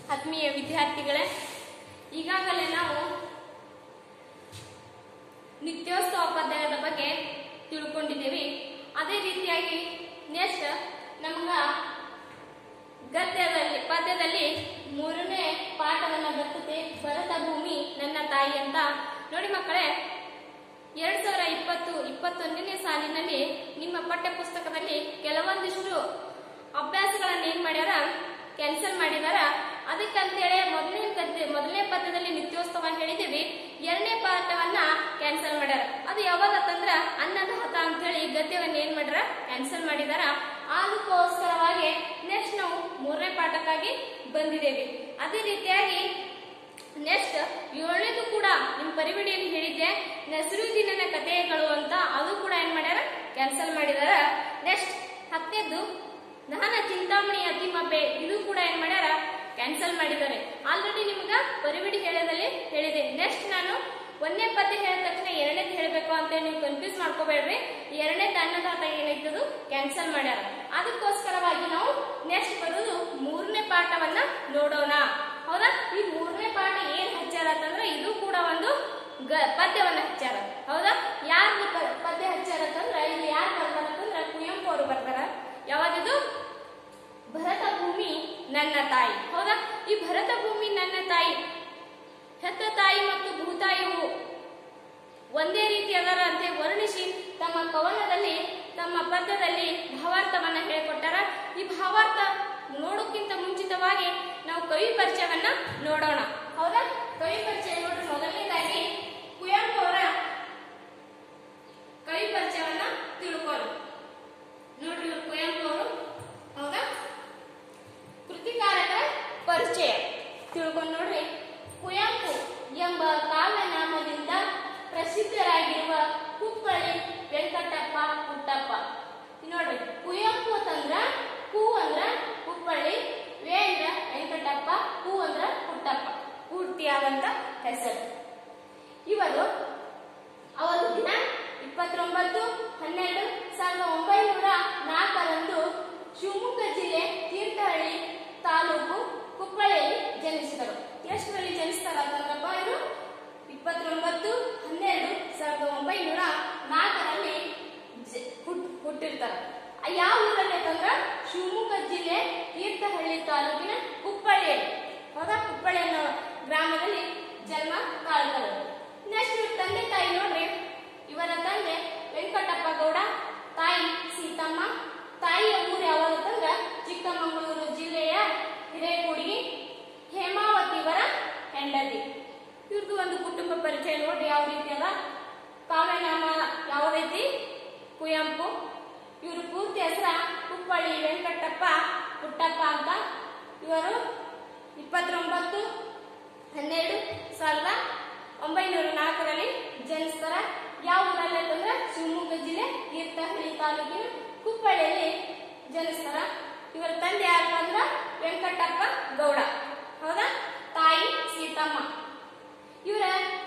ಆತ್ಮೀಯ ವಿದ್ಯಾರ್ಥಿಗಳೇ ಈಗಾಗಲೇ ನಾವು ನಿತ್ಯೋತ್ಸವ ಪದ್ಯದ ಬಗ್ಗೆ ತಿಳ್ಕೊಂಡಿದ್ದೀವಿ ಅದೇ ರೀತಿಯಾಗಿ ನೆಕ್ಸ್ಟ್ ನಮ್ಗ ಗದ್ಯದಲ್ಲಿ ಪದ್ಯದಲ್ಲಿ ಮೂರನೇ ಪಾಠವನ್ನ ಬರ್ತದೆ ಭರತ ಭೂಮಿ ನನ್ನ ತಾಯಿ ಅಂತ ನೋಡಿ ಮಕ್ಕಳೇ ಎರಡ್ ಸಾವಿರ ಇಪ್ಪತ್ತು ಇಪ್ಪತ್ತೊಂದನೇ ಸಾಲಿನಲ್ಲಿ ನಿಮ್ಮ ಪಠ್ಯ ಪುಸ್ತಕದಲ್ಲಿ ಕೆಲವೊಂದಿಷ್ಟು ಅಭ್ಯಾಸಗಳನ್ನ ಏನ್ ಮಾಡ್ಯಾರ ಕ್ಯಾನ್ಸಲ್ ಮಾಡಿದಾರ ಅದಕ್ಕಂತೇಳಿ ಮೊದಲನೇ ಗದ್ದೆ ಮೊದಲನೇ ಪದ್ಯದಲ್ಲಿ ನಿತ್ಯೋತ್ಸವ ಹೇಳಿದೀವಿ ಎರಡನೇ ಪಾಠವನ್ನ ಕ್ಯಾನ್ಸಲ್ ಮಾಡ್ಯಾರ ಅದು ಯಾವ್ದತ್ತಂದ್ರ ಅನ್ನದಾತ ಅಂತೇಳಿ ಗದ್ಯವನ್ನ ಏನ್ ಮಾಡ್ಯಾರ ಕ್ಯಾನ್ಸಲ್ ಮಾಡಿದಾರ ಅದಕ್ಕೋಸ್ಕರವಾಗಿ ನೆಕ್ಸ್ಟ್ ನಾವು ಮೂರನೇ ಪಾಠಕ್ಕಾಗಿ ಬಂದಿದ್ದೇವೆ ಅದೇ ರೀತಿಯಾಗಿ ನೆಕ್ಸ್ಟ್ ಏಳನೇದು ಕೂಡ ನಿಮ್ ಪರಿವಿಡಿಯಲ್ಲಿ ಹೇಳಿದ್ದೆ ನಸರುದ್ದೀನನ ಕಥೆಗಳು ಅಂತ ಅದು ಕೂಡ ಏನ್ ಮಾಡ್ಯಾರ ಕ್ಯಾನ್ಸಲ್ ಮಾಡಿದಾರ ನೆಕ್ಸ್ಟ್ ಹತ್ತನೇದು ದಹನ ಚಿಂತಾಮಣಿ ಅತಿಮಬ್ಬೆ ಇದು ಕೂಡ ಏನ್ ಮಾಡ್ಯಾರ ಕ್ಯಾನ್ಸಲ್ ಮಾಡಿದ್ದಾರೆ ಆಲ್ರೆಡಿ ನಿಮ್ಗ ಪರಿವಿಡಿ ಹೇಳೋದಲ್ಲಿ ಹೇಳಿದೆ ನೆಕ್ಸ್ಟ್ ನಾನು ಒಂದನೇ ಪದ್ಯ ಹೇಳಿದ ತಕ್ಷಣ ಎರಡನೇದು ಹೇಳಬೇಕು ಅಂತ ನೀವು ಕನ್ಫ್ಯೂಸ್ ಮಾಡ್ಕೋಬೇಡ್ರಿ ಎರಡನೇ ಅನ್ನದಾತ ಏನೈತದು ಕ್ಯಾನ್ಸಲ್ ಮಾಡ್ಯಾರ ಅದಕ್ಕೋಸ್ಕರವಾಗಿ ನಾವು ನೆಕ್ಸ್ಟ್ ಬರೋದು ಮೂರನೇ ಪಾಠವನ್ನ ನೋಡೋಣ ಹೌದಾ ಈ ಮೂರನೇ ಪಾಠ ಏನ್ ಹಚ್ಚಾರ ಅಂತಂದ್ರೆ ಇದು ಕೂಡ ಒಂದು ಗ- ಪದ್ಯವನ್ನ ಹಚ್ಚಾರ ಹೌದಾ ಯಾರು ಪದ್ಯ ಹಚ್ಚಾರ ಅಂತಂದ್ರ ಇದು ಯಾರು ಬರ್ತಾರ ಅಂತಂದ್ರ ಕುವೆಂಪು ಅವರು ಬರ್ತಾರ ಯಾವಾಗಿದು ಭರತ ಭೂಮಿ ನನ್ನ ತಾಯಿ ಹೌದಾ ಈ ಭರತ ಭೂಮಿ ನನ್ನ ತಾಯಿ ಹೆತ್ತ ತಾಯಿ ಮತ್ತು ಭೂತಾಯಿಯು ಒಂದೇ ರೀತಿ ಅದರ ಅಂತೆ ವರ್ಣಿಸಿ ತಮ್ಮ ಕವನದಲ್ಲಿ ತಮ್ಮ ಪದ್ಯದಲ್ಲಿ ಭಾವಾರ್ಥವನ್ನ ಹೇಳಿಕೊಟ್ಟಾರ ಈ ಭಾವಾರ್ಥ ನೋಡೋಕ್ಕಿಂತ ಮುಂಚಿತವಾಗಿ ನಾವು ಕವಿ ಪರಿಚಯವನ್ನ ನೋಡೋಣ ಹೌದಾ ಕವಿ ಪರಿಚಯ ನೋಡ್ರಿ ಮೊದಲನೇದಾಗಿ ಕುವೆಂಪು ಅವರ ಕವಿ ಪರಿಚಯವನ್ನ ತಿಳ್ಕೊಳ್ಳಿ ನೋಡ್ರಿ ಇವ್ರು ಕುವೆಂಪು ಅವರು ಹೌದಾ ಕೃತಿಕಾರರ ಪರಿಚಯ ತಿಳ್ಕೊಂಡು ನೋಡ್ರಿ ಕುವೆಂಪು ಎಂಬ ಕಾವ್ಯನಾಮದಿಂದ ಪ್ರಸಿದ್ಧರಾಗಿರುವ ಕುಪ್ಪಳ್ಳಿ ವೆಂಕಟಪ್ಪ ಪುಟ್ಟಪ್ಪ ಇಲ್ಲಿ ನೋಡ್ರಿ ಕುವೆಂಪು ಅಂತಂದ್ರ ಕು ಅಂದ್ರ ಕುಪ್ಪಳ್ಳಿ ವೇ ಅಂದ್ರ ವೆಂಕಟಪ್ಪ ಹೂ ಅಂದ್ರ ಪುಟ್ಟಪ್ಪ ಪೂರ್ತಿಯಾದಂತ ಹೆಸರು ಇವರು ಅವರು ದಿನ ಇಪ್ಪತ್ತೊಂಬತ್ತು ಹನ್ನೆರಡು ಸಾವಿರದ ಒಂಬೈನೂರ ನಾಲ್ಕರಂದು ಶಿವಮೊಗ್ಗ ಜಿಲ್ಲೆ ತೀರ್ಥಹಳ್ಳಿ ತಾಲೂಕು ಕುಪ್ಪಳ್ಳಿಯಲ್ಲಿ ಜನಿಸಿದರು ಎಷ್ಟರಲ್ಲಿ ಜನಿಸ್ತಾರ ಅಂತಂದ್ರಪ್ಪ ಇವರು ಇಪ್ಪತ್ತೊಂಬತ್ತು ಹನ್ನೆರಡು ಸಾವಿರದ ಒಂಬೈನೂರ ನಾಲ್ಕರಲ್ಲಿ ಜ- ಹುಟ್- ಹುಟ್ಟಿರ್ತಾರೆ ಆ ಯಾವ ಊರಲ್ಲಿ ಅಂತಂದ್ರ ಶಿವಮೊಗ್ಗ ಜಿಲ್ಲೆ ತೀರ್ಥಹಳ್ಳಿ ತಾಲೂಕಿನ ಕುಪ್ಪಳ್ಳಿಯಲ್ಲಿ ಹೌದಾ ಕುಪ್ಪಳ್ಳಿ ಅನ್ನೋ ಗ್ರಾಮದಲ್ಲಿ ಜನ್ಮ ತಾಳ್ತಾರೆ ನೆಕ್ಸ್ಟ್ ಇವ್ರ ತಂದೆ ತಾಯಿ ನೋಡ್ರಿ ಇವರ ತಂದೆ ವೆಂಕಟಪ್ಪ ಗೌಡ ತಾಯಿ ಸೀತಮ್ಮ ತಾಯಿಯ ಊರು ಯಾವ್ದಂದ್ರ ಚಿಕ್ಕಮಗಳೂರು ಜಿಲ್ಲೆಯ ಹಿರೇಕುಡಿ ಹೇಮಾವತಿ ಇವರ ಹೆಂಡತಿ ಇವ್ರದ್ದು ಒಂದು ಕುಟುಂಬ ಪರಿಚಯ ನೋಡ್ರಿ ಯಾವ ರೀತಿ ಅದ ಕಾವ್ಯನಾಮ ಯಾವ್ದೈತಿ ಕುವೆಂಪು ಇವರು ಪೂರ್ತಿ ಹೆಸರ ಕುಪ್ಪಳ್ಳಿ ವೆಂಕಟಪ್ಪ ಪುಟ್ಟಪ್ಪ ಅಂತ ಇವರು ಇಪ್ಪತ್ತೊಂಬತ್ತು ಹನ್ನೆರಡು ಸಾವಿರದ ಒಂಬೈನೂರ ನಾಲ್ಕರಲ್ಲಿ ಜನಿಸ್ತಾರ ಯಾವ ಊರಲ್ಲಿ ಅಂತಂದ್ರೆ ಶಿವಮೊಗ್ಗ ಜಿಲ್ಲೆ ತೀರ್ಥಹಳ್ಳಿ ತಾಲೂಕಿನ ಕುಪ್ಪಳ್ಳಿಯಲ್ಲಿ ಜನಿಸ್ತಾರ ಇವರ ತಂದೆ ಯಾರಪ್ಪ ಅಂದ್ರ ವೆಂಕಟಪ್ಪ ಗೌಡ ಹೌದಾ ತಾಯಿ ಸೀತಮ್ಮ ಇವರ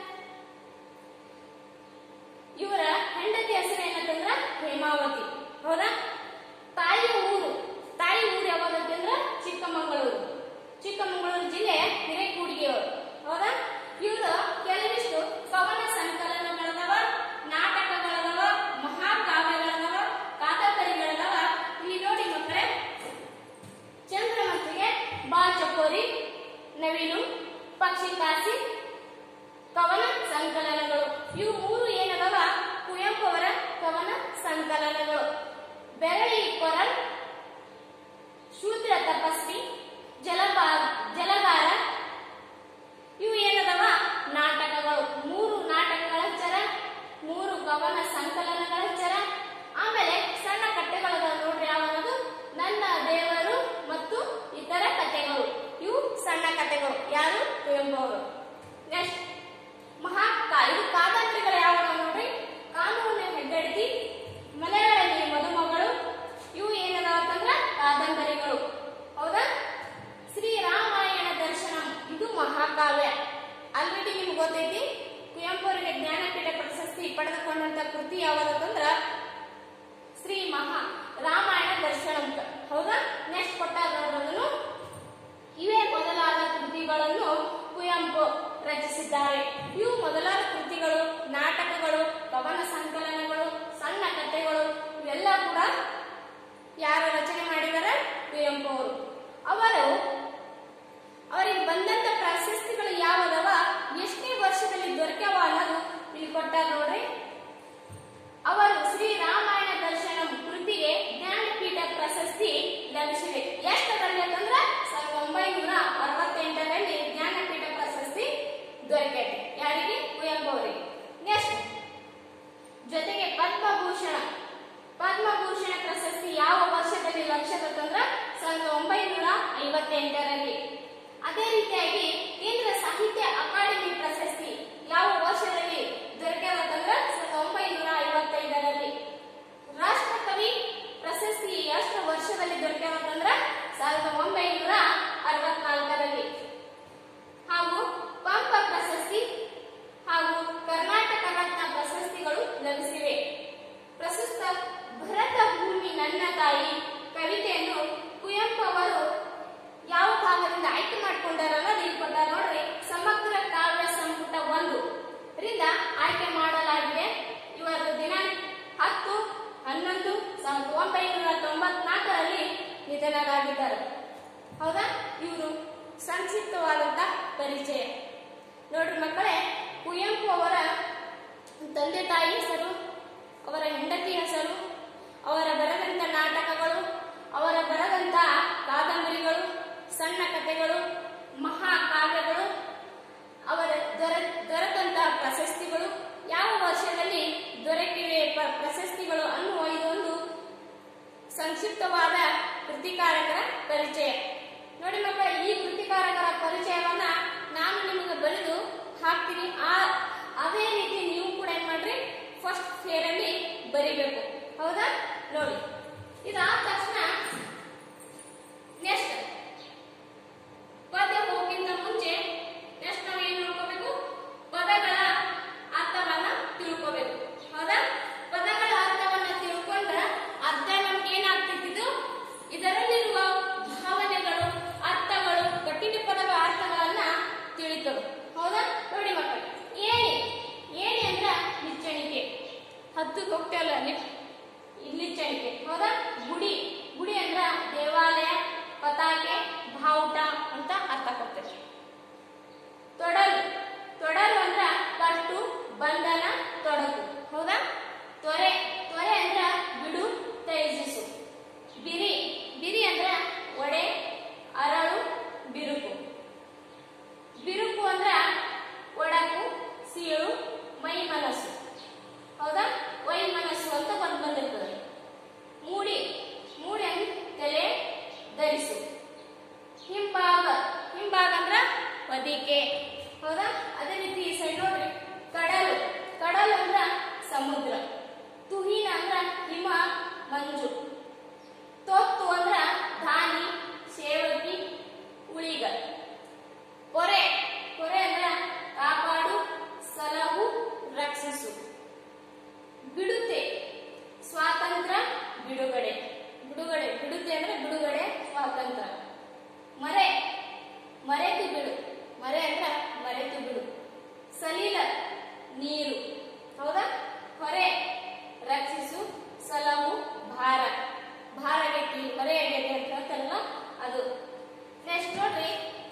ಇವರ ಹೆಂಡತಿ ಹೆಸರು ಏನಂತಂದ್ರ ಹೇಮಾವತಿ ಹೌದಾ ತಾಯಿಯ ಊರು ತಾಯಿ ಊರು ಯಾವ್ದಂತಂದ್ರ ಚಿಕ್ಕಮಗಳೂರು ಚಿಕ್ಕಮಗಳೂರು ಜಿಲ್ಲೆ ಹಿರೇಕೂಡಿಗೆಯವರು ಹೌದಾ ಇವರು ಕೆಲವಿಷ್ಟು ಕವನ ಸಂಕಲನಗಳದವ ನಾಟಕಗಳದವ ಮಹಾಕಾವ್ಯಗಳದವ ಕಾದಂಬರಿಗಳದವ ಇಲ್ಲಿ ನೋಡಿ ಮಕ್ಕಳೇ ಚಂದ್ರಮಂತಿಗೆ ಬಾ ಚಕೋರಿ ನವಿಲು ಪಕ್ಷಿ ಕಾಸಿ ಕವನ ಸಂಕಲನಗಳು ಇವು ಮೂರು ಏನದವ ಕುವೆಂಪು ಅವರ ಕವನ ಸಂಕಲನಗಳು ಬೆರಳಿ ಕೊರಲ್ ಶೂದ್ರ ತಪಸ್ವಿ ಜಲಪಾ ಜಲಗಾರ ಇವು ಏನದವ ನಾಟಕಗಳು ಮೂರು ನಾಟಕಗಳ ಚರ ಮೂರು ಕವನ ಸಂಕಲನಗಳ ಚರ ಆಮೇಲೆ ಸಣ್ಣ ಕಥೆಗಳದ ನೋಡ್ರಿ ಯಾವನದು ನನ್ನ ದೇವರು ಮತ್ತು ಇತರ ಕಥೆಗಳು ಇವು ಸಣ್ಣ ಕಥೆಗಳು ಯಾರು ಕುವೆಂಪು ಅವರು ನೆಕ್ಸ್ಟ್ ಮಹಾಕಾ ಇದು ಕಾದಂಬರಿಗಳು ಯಾವ ನೋಡ್ರಿ ಕಾನೂನು ಹೆಗ್ಗಡತಿ ಮಲೆಗಳಲ್ಲಿ ಮದುಮಗಳು ಇವು ಏನದಾವ ಅಂತಂದ್ರ ಕಾದಂಬರಿಗಳು ಹೌದಾ ಶ್ರೀರಾಮಾಯಣ ದರ್ಶನ ಇದು ಮಹಾಕಾವ್ಯ ಆಲ್ರೆಡಿ ನಿಮ್ಗೆ ಗೊತ್ತೈತಿ ಕುವೆಂಪು ಅವರಿಗೆ ಜ್ಞಾನಪೀಠ ಪ್ರಶಸ್ತಿ ಪಡೆದುಕೊಂಡಂತ ಕೃತಿ ಯಾವ್ದಂದ್ರ ಶ್ರೀ ಮಹಾ ರಾಮಾಯಣ ದರ್ಶನ ಅಂತ ಹೌದಾ ನೆಕ್ಸ್ಟ್ ಕೊಟ್ಟಾಗ ನೋಡೋದನ್ನು ಇವೇ ಮೊದಲಾದ ರಚಿಸಿದ್ದಾರೆ ಇವು ಮೊದಲಾದ ಕೃತಿಗಳು ನಾಟಕಗಳು ಕವನ ಸಂಕಲನಗಳು ಸಣ್ಣ ಕಥೆಗಳು ಇವೆಲ್ಲ ಕೂಡ ಯಾರು ರಚನೆ ಮಾಡಿದ್ದಾರೆ ಕುವೆಂಪು ಅವರು ಅವರು ಅವರಿಗೆ ಬಂದಂತ ಪ್ರಶಸ್ತಿಗಳು ಯಾವದವ ಎಷ್ಟನೇ ವರ್ಷದಲ್ಲಿ ದೊರಕ್ಯಾವ ಅನ್ನೋದು ಇಲ್ಲಿ ಕೊಟ್ಟಾರ ನೋಡ್ರಿ ಅವರು ಶ್ರೀ ರಾಮಾಯಣ ದರ್ಶನಂ ಕೃತಿಗೆ ಜ್ಞಾನಪೀಠ ಪ್ರಶಸ್ತಿ ಲಭಿಸಿದೆ ಎಷ್ಟರಲ್ಲಿ ಅಂತಂದ್ರ ಸಾವಿರದ ಒಂಬೈನೂರ ಅರವತ್ತೆಂಟರಲ್ಲಿ ಜ್ಞಾನಪೀಠ ಪ್ರಶಸ್ತಿ ದೊರಕೈತೆ ಯಾರಿಗೆ ಕುವೆಂಪು ಅವರಿಗೆ ನೆಕ್ಸ್ಟ್ ಜೊತೆಗೆ ಪದ್ಮಭೂಷಣ ಪದ್ಮಭೂಷಣ ಪ್ರಶಸ್ತಿ ಯಾವ ವರ್ಷದಲ್ಲಿ ಲಭಿಸಬೇಕಂದ್ರ ಸಾವಿರದ ಒಂಬೈನೂರ ಐವತ್ತೆಂಟರಲ್ಲಿ ಅದೇ ರೀತಿಯಾಗಿ ಕೇಂದ್ರ ಸಾಹಿತ್ಯ ಅಕಾಡೆಮಿ ಪ್ರಶಸ್ತಿ ಯಾವ ವರ್ಷದಲ್ಲಿ ದೊರಕಬೇಕಂದ್ರ ಸಾವಿರದ ಒಂಬೈನೂರ ಐವತ್ತೈದರಲ್ಲಿ ರಾಷ್ಟ್ರಕವಿ ಪ್ರಶಸ್ತಿ ಎಷ್ಟು ವರ್ಷದಲ್ಲಿ ದೊರಕಬೇಕಂದ್ರ ಸಾವಿರದ ಒಂಬೈನೂರ ಅರವತ್ನಾಲ್ಕರಲ್ಲಿ ಹಾಗೂ ಪಂಪ ಪ್ರಶಸ್ತಿ ಹಾಗೂ ಕರ್ನಾಟಕ ರತ್ನ ಪ್ರಶಸ್ತಿಗಳು ಲಭಿಸಿವೆ ಪ್ರಸ್ತುತ ಭರತ ಭೂಮಿ ನನ್ನ ತಾಯಿ ಕವಿತೆಯನ್ನು ಕುವೆಂಪು ಅವರು ಯಾವ ಭಾಗದಿಂದ ಆಯ್ಕೆ ಮಾಡಿಕೊಂಡಾರಲ್ಲ ಇಲ್ಲಿ ಕೊಟ್ಟಾರ ನೋಡ್ರಿ ಸಮಗ್ರ ಕಾವ್ಯ ಸಂಪುಟ ಒಂದು ರಿಂದ ಆಯ್ಕೆ ಮಾಡಲಾಗಿದೆ ಇವರು ದಿನಾಂಕ ಹತ್ತು ಹನ್ನೊಂದು ಸಾವಿರದ ಒಂಬೈನೂರ ತೊಂಬತ್ನಾಲ್ಕರಲ್ಲಿ ನಿಧನರಾಗಿದ್ದಾರೆ ಹೌದಾ ಇವರು ಸಂಕ್ಷಿಪ್ತವಾದಂತ ಪರಿಚಯ ನೋಡ್ರಿ ಮಕ್ಕಳೇ ಕುವೆಂಪು ಅವರ ತಂದೆ ತಾಯಿ ಹೆಸರು ಅವರ ಹೆಂಡತಿ ಹೆಸರು ಅವರ ಬರೆದಂತ ನಾಟಕಗಳು ಅವರ ಬರೆದಂತ ಕಾದಂಬರಿಗಳು ಸಣ್ಣ ಕಥೆಗಳು ಮಹಾಕಾವ್ಯಗಳು ಅವರ ದೊರ ದೊರೆತಂತ ಪ್ರಶಸ್ತಿಗಳು ಯಾವ ವರ್ಷದಲ್ಲಿ ದೊರಕಿವೆ ಪ- ಪ್ರಶಸ್ತಿಗಳು ಅನ್ನುವ ಇದೊಂದು ಸಂಕ್ಷಿಪ್ತವಾದ ಕೃತಿಕಾರಕರ ಪರಿಚಯ ನೋಡಿ ಮಕ್ಕಳ ಈ ಕೃತಿಕಾರಕರ ಪರಿಚಯವನ್ನ ನಾನು ನಿಮಗೆ ಬರೆದು ಹಾಕ್ತೀನಿ ಆ ಅದೇ ರೀತಿ ನೀವು ಕೂಡ ಏನ್ ಮಾಡ್ರಿ ಫಸ್ಟ್ ಫೇರ್ ಅಲ್ಲಿ ಬರಿಬೇಕು ಹೌದಾ ನೋಡಿ ಇದಾದ ತಕ್ಷಣ ನೆಕ್ಸ್ಟ್ ಪದ್ಯ ಹೋಗಿಂತ ಮುಂಚೆ ನೆಕ್ಸ್ಟ್ ನಾವು ಏನ್ ನೋಡ್ಕೋಬೇಕು ಪದಗಳ ಅರ್ಥವನ್ನ ತಿಳ್ಕೋಬೇಕು ಹೌದಾ ಪದಗಳ ಅರ್ಥವನ್ನ ತಿಳ್ಕೊಂಡ್ರ ಅರ್ಥ ನಮ್ಗೆ ಏನಾಗ್ತಿದ್ದು ಇದರಲ್ಲಿರುವ ಭಾವನೆಗಳು ಅರ್ಥಗಳು ಕಠಿಣ ಪದಗಳ ಅರ್ಥಗಳನ್ನ ತಿಳಿತವೆ ಹೌದಾ ನೋಡಿ ಮಕ್ಕಳು ಏಣಿ ಏಣಿ ಅಂದ್ರ ನಿಚ್ಚಣಿಕೆ ಹತ್ತು ಹೋಗ್ತೇವಲ್ಲ ಲಿಫ್ಟ್ ನಿಚ್ಚಣಿಕೆ ಹೌದಾ ಗುಡಿ ಗುಡಿ ಅಂದ್ರ ದೇವಾಲಯ ಪತಾಕೆ ಬಾವುಟ ಅಂತ ಅರ್ಥ ಕೊಡ್ತೇವೆ ತೊಡಲು ತೊಡಲು ಅಂದ್ರ ಕಟ್ಟು ಬಂಧನ ತೊಡಕು ಹೌದಾ ತೊರೆ ತೊರೆ ಅಂದ್ರ ಬಿಡು ತ್ಯಜಿಸು ಬಿರಿ ಬಿರಿ ಅಂದ್ರ ಒಡೆ ಅರಳು ಬಿರುಕು ಬಿರುಕು ಅಂದ್ರ ಒಡಕು ಸೀಳು ಮೈ ಮನಸ್ಸು ಹೌದಾ ವೈ ಮನಸ್ಸು ಅಂತ ಬಂದ್ ಬಂದಿರ್ತದೆ ಮೂಡಿ ಮೂಡಿ ಅಂದ್ರೆ ತಲೆ ಧರಿಸು ಹಿಂಭಾಗ ಹಿಂಭಾಗ ಅಂದ್ರ ಹೊದಿಕೆ ಹೌದಾ ಅದೇ ರೀತಿ ಈ ಸೈಡ್ ನೋಡ್ರಿ ಕಡಲು ಕಡಲು ಅಂದ್ರ ಸಮುದ್ರ ತುಹಿನ ಅಂದ್ರ ಹಿಮ ಮಂಜು ತೊತ್ತು ಅಂದ್ರ ಧಾನಿ ಸೇವಕಿ ಉಳಿಗ ಪೊರೆ ಪೊರೆ ಅಂದ್ರ ಕಾಪಾಡು ಸಲಹು ರಕ್ಷಿಸು ಬಿಡುತ್ತೆ ಸ್ವಾತಂತ್ರ್ಯ ಬಿಡುಗಡೆ ಬಿಡುಗಡೆ ಬಿಡುತ್ತೆ ಅಂದ್ರೆ ಬಿಡುಗಡೆ ಸ್ವಾತಂತ್ರ್ಯ ಮರೆ ಮರೆತು ಬಿಡು ಮರೆ ಅಂದ್ರ ಮರೆತು ಬಿಡು ಸಲೀಲ ನೀರು ಹೌದಾ ಹೊರೆ ರಕ್ಷಿಸು ಸಲಹು ಭಾರ ಭಾರಗಟ್ಟಿ ಹೊರೆಯಾಗೈತೆ ಅಂತ ಹೇಳ್ತಾರಲ್ಲ ಅದು ನೆಕ್ಸ್ಟ್ ನೋಡ್ರಿ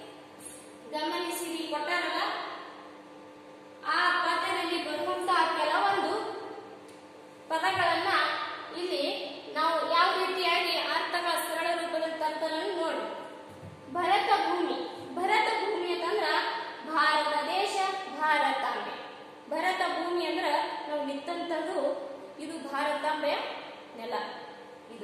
ಗಮನಿಸಿರಿ ಕೊಟ್ಟಾರಲ್ಲ ಆ ಪದ್ಯದಲ್ಲಿ ಬರುವಂತಹ ಕೆಲವೊಂದು ಪದಗಳನ್ನ ಇಲ್ಲಿ ನಾವು ಯಾವ ರೀತಿಯಾಗಿ ಅರ್ಥಗಳ ಸರಳ ರೂಪದಲ್ಲಿ ತರ್ತಾರನ್ನು ನೋಡಿ ಭರತ ಭೂಮಿ ಭರತ ಭೂಮಿ ಅಂತಂದ್ರ ಭಾರತ ದೇಶ ಭಾರತಾಂಬೆ ಭರತ ಭೂಮಿ ಅಂದ್ರ ನಾವು ನಿಂತಂತದ್ದು ಇದು ಭಾರತಾಂಬೆಯ ನೆಲ ಇದು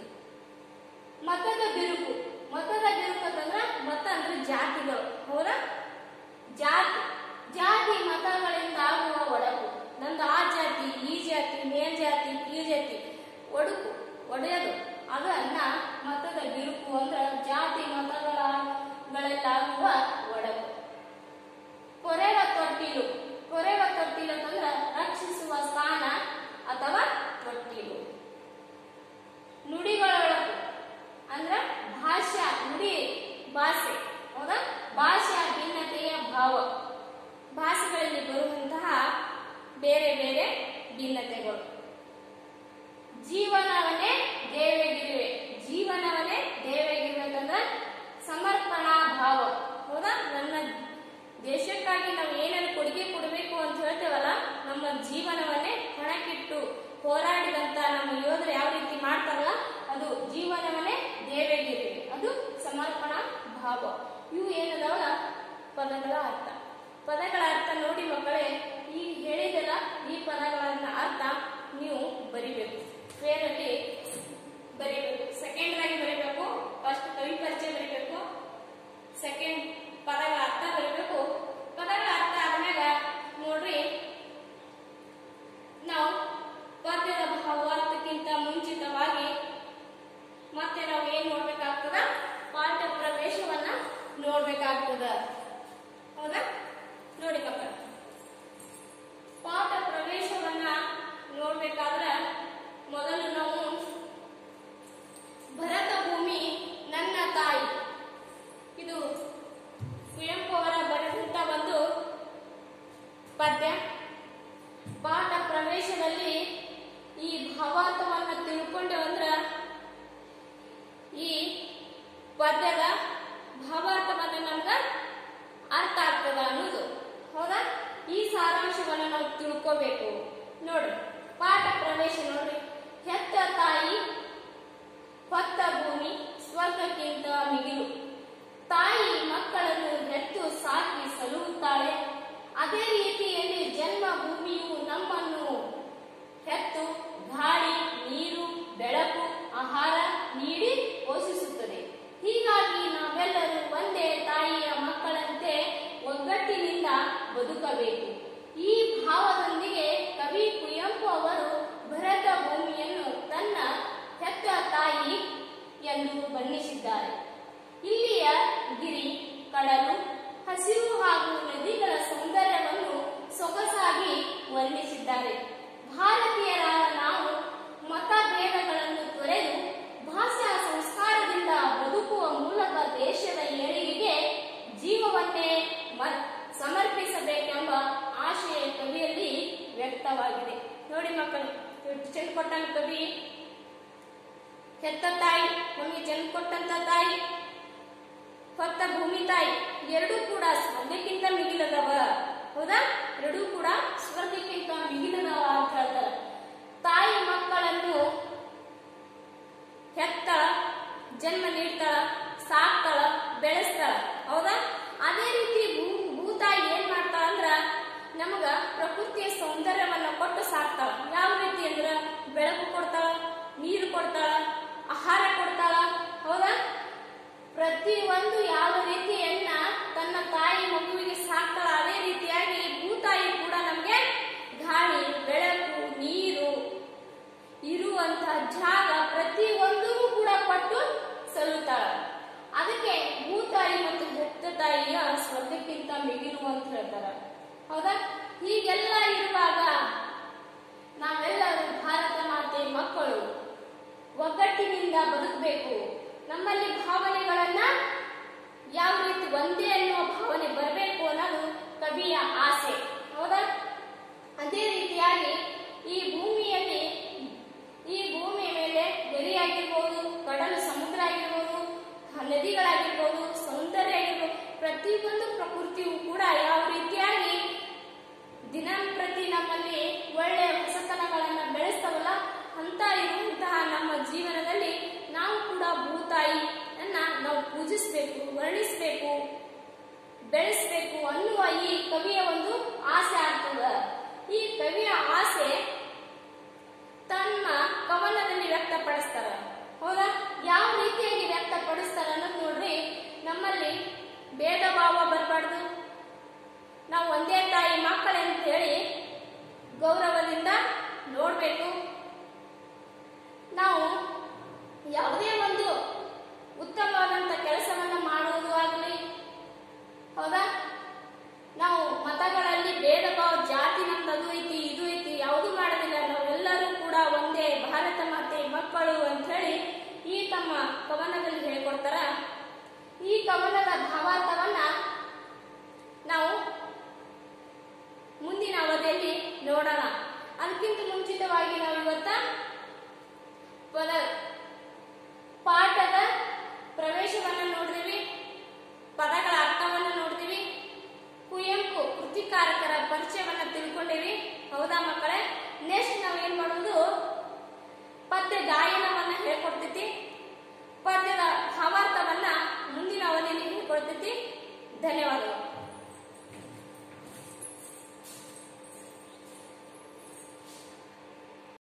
ಮತದ ಬಿರುಕು ಮತದ ಬಿರುಕು ಅಂತಂದ್ರ ಮತ ಅಂದ್ರೆ ಜಾತಿಗಳು ಹೌದಾ ಜಾತಿ ಜಾತಿ ಮತಗಳಿಂದ ಆಗುವ ಒಡಕು ನಂದು ಆ ಜಾತಿ ಈ ಜಾತಿ ಮೇಲ್ಜಾತಿ ಕೀಳ್ ಜಾತಿ ಒಡುಕು ಒಡೆಯೋದು ಅದನ್ನ ಮತದ ಬಿರುಕು ಅಂದ್ರ ಜಾತಿ ಮತಗಳ ಗಳಲ್ಲಾಗುವ ಒಡಕು ಕೊರೆವ ತೊಟ್ಟಿಲು ಕೊರೆವ ತೊಟ್ಟಿಲು ಅಂತಂದ್ರ ರಕ್ಷಿಸುವ ಸ್ಥಾನ ಅಥವಾ ತೊಟ್ಟಿಲು ನುಡಿಗಳೊಳಗು ಅಂದ್ರ ಭಾಷಾ ನುಡಿ ಭಾಷೆ ಹೌದಾ ಭಾಷಾ ಭಿನ್ನತೆಯ ಭಾವ ಭಾಷೆ ಭಿನ್ನತೆಗಳು ಜೀವನವನ್ನೇ ದೇವಗಿರುವೆ ಜೀವನವನ್ನೇ ದೇವಗಿರುವೆ ಸಮರ್ಪಣಾ ಭಾವ ಹೌದಾ ನನ್ನ ದೇಶಕ್ಕಾಗಿ ನಾವು ಏನಾದ್ರು ಕೊಡುಗೆ ಕೊಡಬೇಕು ಅಂತ ಹೇಳ್ತೇವಲ್ಲ ನಮ್ಮ ಜೀವನವನ್ನೇ ಹಣಕ್ಕಿಟ್ಟು ಹೋರಾಡಿದಂತ ನಮ್ಮ ಯೋಧರು ಯಾವ ರೀತಿ ಮಾಡ್ತಾರಲ್ಲ ಅದು ಜೀವನವನ್ನೇ ದೇವಗಿರುವೆ ಅದು ಸಮರ್ಪಣಾ ಭಾವ ಇವು ಏನದವಲ್ಲ ಪದಗಳ ಅರ್ಥ ಪದಗಳ ಅರ್ಥ ನೋಡಿ ಮಕ್ಕಳೇ ಈಗ ಹೇಳಿದೆಲ್ಲ ಈ ಪದಗಳನ್ನ ಅರ್ಥ ನೀವು ಬರಿಬೇಕು ಫೇರಲ್ಲಿ ಬರಿಬೇಕು ಸೆಕೆಂಡ್ ಆಗಿ ಬರಿಬೇಕು ಫಸ್ಟ್ ಕವಿ ಪರಿಚಯ ಬರಿಬೇಕು ಸೆಕೆಂಡ್ ಪದಗಳ ಅರ್ಥ ಬರಿಬೇಕು ಪದಗಳ ಅರ್ಥ ಆದ್ಮ್ಯಾಗ ನೋಡ್ರಿ ನಾವು ಪದ್ಯದ ಭಾವಾರ್ಥಕ್ಕಿಂತ ಮುಂಚಿತವಾಗಿ ಮತ್ತೆ ನಾವು ಏನ್ ನೋಡ್ಬೇಕಾಗ್ತದ ಪಾಠ ಪ್ರವೇಶವನ್ನ ನೋಡ್ಬೇಕಾಗ್ತದ ಹೌದಾ ನೋಡಿ ಮಕ್ಕಳು ಪಾಠ ಪ್ರವೇಶವನ್ನ ನೋಡ್ಬೇಕಾದ್ರ ಮೊದಲು ನಾವು ಭರತ ಭೂಮಿ ನನ್ನ ತಾಯಿ ಇದು ಕುವೆಂಪು ಅವರ ಬರೆದಂತ ಒಂದು ಪದ್ಯ ಪಾಠ ಪ್ರವೇಶದಲ್ಲಿ ಈ ಭಾವಾರ್ಥವನ್ನ ತಿಳ್ಕೊಂಡೆ ಅಂದ್ರ ಈ ಪದ್ಯದ ಭಾವಾರ್ಥವನ್ನ ನಮ್ಗ ಅರ್ಥ ಆಗ್ತದ ಅನ್ನೋದು ಹೌದಾ ಈ ಸಾರಾಂಶವನ್ನ ನಾವು ತಿಳ್ಕೋಬೇಕು ನೋಡ್ರಿ ಪಾಠ ಪ್ರವೇಶ ನೋಡ್ರಿ ಹೆತ್ತ ತಾಯಿ ಹೊತ್ತ ಭೂಮಿ ಸ್ವರ್ಗಕ್ಕಿಂತ ಮಿಗಿಲು ತಾಯಿ ಮಕ್ಕಳನ್ನು ಹೆತ್ತು ಸಾಕಿ ಸಲುಹುತ್ತಾಳೆ ಅದೇ ರೀತಿಯಲ್ಲಿ ಜನ್ಮ ಭೂಮಿಯು ನಮ್ಮನ್ನು ಹೆತ್ತು ಗಾಳಿ ನೀರು ಬೆಳಕು ಆಹಾರ ನೀಡಿ ಪೋಷಿಸುತ್ತದೆ ಹೀಗಾಗಿ ನಾವೆಲ್ಲರೂ ಒಂದೇ ತಾಯಿಯ ಮಕ್ಕಳಂತೆ ಒಗ್ಗಟ್ಟಿನಿಂದ ಬದುಕಬೇಕು ಈ ಭಾವದೊಂದಿಗೆ ಕವಿ ಕುವೆಂಪು ಅವರು ಭರತ ಭೂಮಿಯನ್ನು ತನ್ನ ಹೆತ್ತ ತಾಯಿ ಎಂದು ಬಣ್ಣಿಸಿದ್ದಾರೆ ಇಲ್ಲಿಯ ಗಿರಿ ಕಡಲು ಹಸಿರು ಹಾಗೂ ನದಿಗಳ ಸೌಂದರ್ಯವನ್ನು ಸೊಗಸಾಗಿ ವರ್ಣಿಸಿದ್ದಾರೆ ಭಾರತೀಯರಾದ ನಾವು ಮತಭೇದಗಳನ್ನು ತೊರೆದು ಭಾಷಾ ಸಂಸ್ಕಾರದಿಂದ ಬದುಕುವ ಮೂಲಕ ದೇಶದ ಏಳಿಗೆಗೆ ಜೀವವನ್ನೇ ಮ- ಸಮರ್ಪಿಸಬೇಕೆಂಬ ಆಶಯ ಕವಿಯಲ್ಲಿ ವ್ಯಕ್ತವಾಗಿದೆ ನೋಡಿ ಮಕ್ಕಳು ಎಷ್ಟು ಚೆಂದ ಕೊಟ್ಟಾನ ಕವಿ ಹೆತ್ತ ತಾಯಿ ನಮಗೆ ಜನ್ಮ ಕೊಟ್ಟಂತ ತಾಯಿ ಹೊತ್ತ ಭೂಮಿ ತಾಯಿ ಎರಡೂ ಕೂಡ ಸ್ವರ್ಗಕ್ಕಿಂತ ಮಿಗಿಲದವ ಹೌದಾ ಎರಡೂ ಕೂಡ ಸ್ವರ್ಗಕ್ಕಿಂತ ಮಿಗಿಲದವ ಅಂತ ಹೇಳ್ತಾರೆ ತಾಯಿ ಮಕ್ಕಳನ್ನು ಹೆತ್ತಳ ಜನ್ಮ ನೀಡ್ತಾಳ ಸಾಕ್ತಾಳ ಬೆಳೆಸ್ತಾಳ ಹೌದಾ ಅದೇ ರೀತಿ ಭೂ ಭೂತಾಯಿ ಏನ್ ಮಾಡ್ತಾಳ ಅಂದ್ರ ನಮಗ ಪ್ರಕೃತಿಯ ಸೌಂದರ್ಯವನ್ನ ಕೊಟ್ಟು ಸಾಕ್ತಾಳ ಯಾವ ರೀತಿ ಅಂದ್ರ ಬೆಳಕು ಕೊಡ್ತಾಳ ನೀರು ಕೊಡ್ತಾಳ ಆಹಾರ ಕೊಡ್ತಾಳ ಹೌದಾ ಪ್ರತಿ ಒಂದು ಯಾವ ರೀತಿಯನ್ನ ತನ್ನ ತಾಯಿ ಮಗುವಿಗೆ ಸಾಕ್ತಾಳ ಅದೇ ರೀತಿಯಾಗಿ ಭೂತಾಯಿ ಕೂಡ ನಮ್ಗೆ ಗಾಳಿ ಬೆಳಕು ನೀರು ಇರುವಂತಹ ಜಾಗ ಪ್ರತಿ ಒಂದೂ ಕೂಡ ಪಟ್ಟು ಸಲ್ಲುತ್ತಾಳ ಅದಕ್ಕೆ ಭೂತಾಯಿ ಮತ್ತು ಹೆತ್ತ ತಾಯಿಯ ಸ್ವರ್ಗಕ್ಕಿಂತ ಮಿಗಿಲು ಅಂತ ಹೇಳ್ತಾರ ಹೌದಾ ಹೀಗೆಲ್ಲ ಇರುವಾಗ ನಾವೆಲ್ಲರೂ ಭಾರತ ಮಾತೆ ಮಕ್ಕಳು ಒಗ್ಗಟ್ಟಿನಿಂದ ಬದುಕಬೇಕು ನಮ್ಮಲ್ಲಿ ಭಾವನೆಗಳನ್ನ ಯಾವ ರೀತಿ ಒಂದೇ ಅನ್ನುವ ಭಾವನೆ ಬರಬೇಕು ಅನ್ನೋದು ಕವಿಯ ಆಸೆ ಹೌದಾ ಅದೇ ರೀತಿಯಾಗಿ ಈ ಭೂಮಿಯಲ್ಲಿ ಈ ಭೂಮಿಯ ಮೇಲೆ ಗರಿಯಾಗಿರ್ಬೋದು ಕಡಲು ಸಮುದ್ರ ಆಗಿರ್ಬೋದು ನದಿಗಳಾಗಿರ್ಬೋದು ಸೌಂದರ್ಯ ಆಗಿರ್ಬೋದು ಪ್ರತಿಯೊಂದು ಪ್ರಕೃತಿಯು ಕೂಡ ಯಾವ ರೀತಿಯಾಗಿ ದಿನಂಪ್ರತಿ ನಮ್ಮಲ್ಲಿ ಒಳ್ಳೆಯ ಹೊಸತನಗಳನ್ನ ಬೆಳೆಸ್ತಾವಲ್ಲ ಅಂತ ಇರುವಂತಹ ನಮ್ಮ ಜೀವನದಲ್ಲಿ ನಾವು ಕೂಡ ಭೂತಾಯಿಯನ್ನ ನಾವು ಪೂಜಿಸಬೇಕು ವರ್ಣಿಸಬೇಕು ಬೆಳೆಸಬೇಕು ಅನ್ನುವ ಈ ಕವಿಯ ಒಂದು ಆಸೆ ಆಗ್ತದ ಈ ಕವಿಯ ಆಸೆ ತನ್ನ ಕವನದಲ್ಲಿ ವ್ಯಕ್ತಪಡಿಸ್ತಾರ ಹೌದಾ ಯಾವ ರೀತಿಯಾಗಿ ವ್ಯಕ್ತಪಡಿಸ್ತಾರ ಅನ್ನೋದು ನೋಡ್ರಿ ನಮ್ಮಲ್ಲಿ ಭೇದ ಭಾವ ಬರಬಾರ್ದು ನಾವು ಒಂದೇ ತಾಯಿ ಮಕ್ಕಳೇ ಅಂತ ಹೇಳಿ ಗೌರವದಿಂದ ನೋಡ್ಬೇಕು ನಾವು ಯಾವುದೇ ಒಂದು ಉತ್ತಮವಾದಂತ ಕೆಲಸವನ್ನ ಮಾಡುವುದು ಆಗಲಿ ಹೌದಾ ನಾವು ಮತಗಳಲ್ಲಿ ಭೇದ ಭಾವ ಜಾತಿ ನಮ್ದು ಅದು ಐತಿ ಇದು ಐತಿ ಯಾವುದು ಮಾಡೋದಿಲ್ಲ ನಾವೆಲ್ಲರೂ ಕೂಡ ಒಂದೇ ಭಾರತ ಮಾತೆ ಮಕ್ಕಳು ಅಂತ ಹೇಳಿ ಈ ತಮ್ಮ ಕವನದಲ್ಲಿ ಹೇಳ್ಕೊಡ್ತಾರ ಈ ಕವನದ ಹೌದಾ ಮಕ್ಕಳೇ ನೆಕ್ಸ್ಟ್ ನಾವ್ ಏನ್ ಮಾಡುವುದು ಪದ್ಯ ಗಾಯನವನ್ನ ಹೇಳ್ಕೊಡ್ತೈತಿ ಪದ್ಯದ ಭಾವಾರ್ಥವನ್ನ